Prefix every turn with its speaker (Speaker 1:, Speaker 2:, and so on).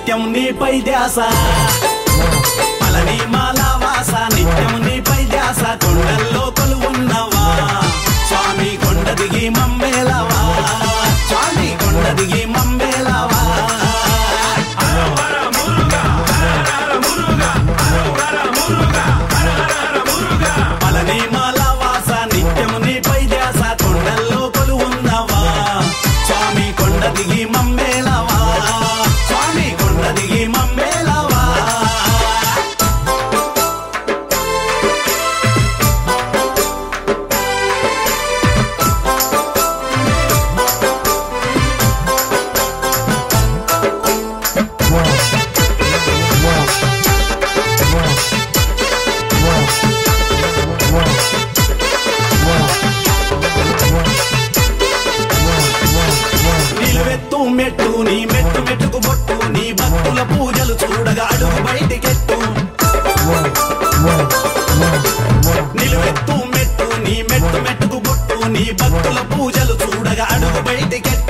Speaker 1: నిత్యం నీపై ధ్యాస పలని మాలావాస నిత్యం నీపై ధ్యాస కొండల్లో కొలువున్నవా స్వామి కొండ దిగి మమ్మేలవా స్వామి కొండ దిగి మమ్మేలవా పలని మాలావాస నిత్యం నీపై ధ్యాస కొండల్లో కొలువున్నవా స్వామి కొండ దిగి మమ్మేలవా స్వామి కొండ దిగి మమ్మేలవా నిలువెత్తు మెట్టు నీ మెట్టు మెట్టుకు బొట్టు నీ భక్తుల పూజలు చూడగా అడుగు బయటికెట్టు నిలువెత్తు మెట్టు నీ మెట్టు మెట్టుకు బొట్టు నీ భక్తుల పూజలు చూడగా అడుగు బయటికెట్టు